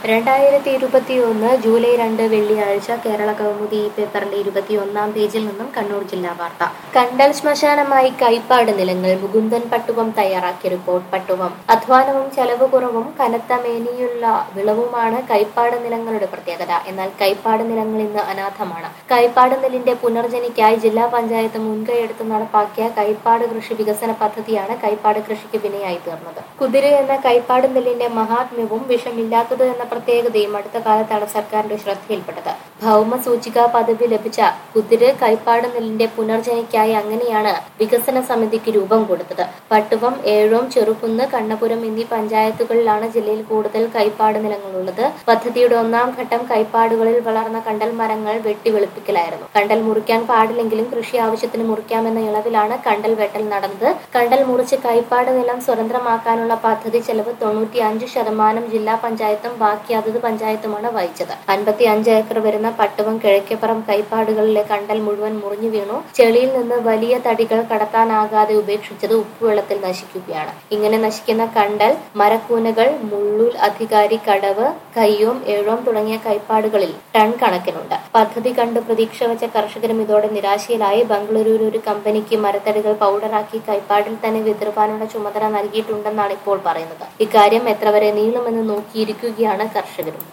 രണ്ടായിരത്തി ഇരുപത്തിയൊന്ന് ജൂലൈ രണ്ട് വെള്ളിയാഴ്ച കേരള കൗമുദി ഈ പേപ്പറിന്റെ ഇരുപത്തിയൊന്നാം പേജിൽ നിന്നും കണ്ണൂർ ജില്ലാ വാർത്ത കണ്ടൽ ശ്മശാനമായി കൈപ്പാട് നിലങ്ങൾ മുകുന്ദൻ പട്ടുവം തയ്യാറാക്കിയ റിപ്പോർട്ട് പട്ടുവം അധ്വാനവും ചെലവ് കുറവും കനത്ത മേനിയുള്ള വിളവുമാണ് കൈപ്പാട് നിലങ്ങളുടെ പ്രത്യേകത എന്നാൽ കൈപ്പാട് നിലങ്ങൾ ഇന്ന് അനാഥമാണ് കൈപ്പാട് നെല്ലിന്റെ പുനർജനിക്കായി ജില്ലാ പഞ്ചായത്ത് മുൻകൈയെടുത്ത് നടപ്പാക്കിയ കൈപ്പാട് കൃഷി വികസന പദ്ധതിയാണ് കൈപ്പാട് കൃഷിക്ക് വിനയായി തീർന്നത് കുതിര എന്ന കൈപ്പാട് നെല്ലിന്റെ മഹാത്മ്യവും വിഷമില്ലാത്തത് എന്ന പ്രത്യേകതയും അടുത്ത കാലത്താണ് സർക്കാരിന്റെ ശ്രദ്ധയിൽപ്പെട്ടത് ഭൗമ സൂചിക പദവി ലഭിച്ച കുതിര് കൈപ്പാട് നെല്ലിന്റെ പുനർജനിക്കായി അങ്ങനെയാണ് വികസന സമിതിക്ക് രൂപം കൊടുത്തത് പട്ടുവം ഏഴോം ചെറുകുന്ന് കണ്ണപുരം എന്നീ പഞ്ചായത്തുകളിലാണ് ജില്ലയിൽ കൂടുതൽ കൈപ്പാട് നിലങ്ങളുള്ളത് പദ്ധതിയുടെ ഒന്നാം ഘട്ടം കൈപ്പാടുകളിൽ വളർന്ന കണ്ടൽ മരങ്ങൾ വെട്ടി വെളുപ്പിക്കലായിരുന്നു കണ്ടൽ മുറിക്കാൻ പാടില്ലെങ്കിലും കൃഷി ആവശ്യത്തിന് മുറിക്കാമെന്ന ഇളവിലാണ് കണ്ടൽ വെട്ടൽ നടന്നത് കണ്ടൽ മുറിച്ച് കൈപ്പാട് നിലം സ്വതന്ത്രമാക്കാനുള്ള പദ്ധതി ചെലവ് തൊണ്ണൂറ്റി അഞ്ച് ശതമാനം ജില്ലാ പഞ്ചായത്തും ബാക്കി അതത് പഞ്ചായത്തുമാണ് വഹിച്ചത് അൻപത്തി അഞ്ച് ഏക്കർ വരുന്ന പട്ടുവം കിഴക്കേപ്പുറം കൈപ്പാടുകളിലെ കണ്ടൽ മുഴുവൻ മുറിഞ്ഞു വീണു ചെളിയിൽ നിന്ന് വലിയ തടികൾ കടത്താനാകാതെ ഉപേക്ഷിച്ചത് ഉപ്പുവെള്ളത്തിൽ നശിക്കുകയാണ് ഇങ്ങനെ നശിക്കുന്ന കണ്ടൽ മരക്കൂനകൾ മുള്ളൂൽ അധികാരി കടവ് കയ്യോം ഏഴോം തുടങ്ങിയ കൈപ്പാടുകളിൽ ടൺ കണക്കിനുണ്ട് പദ്ധതി കണ്ട് പ്രതീക്ഷ വെച്ച കർഷകരും ഇതോടെ നിരാശയിലായി ബംഗളൂരുവിൽ ഒരു കമ്പനിക്ക് മരത്തടികൾ പൗഡറാക്കി കൈപ്പാടിൽ തന്നെ വിതറുവാനുള്ള ചുമതല നൽകിയിട്ടുണ്ടെന്നാണ് ഇപ്പോൾ പറയുന്നത് ഇക്കാര്യം എത്ര വരെ നീളുമെന്ന് നോക്കിയിരിക്കുകയാണ് കർഷകരും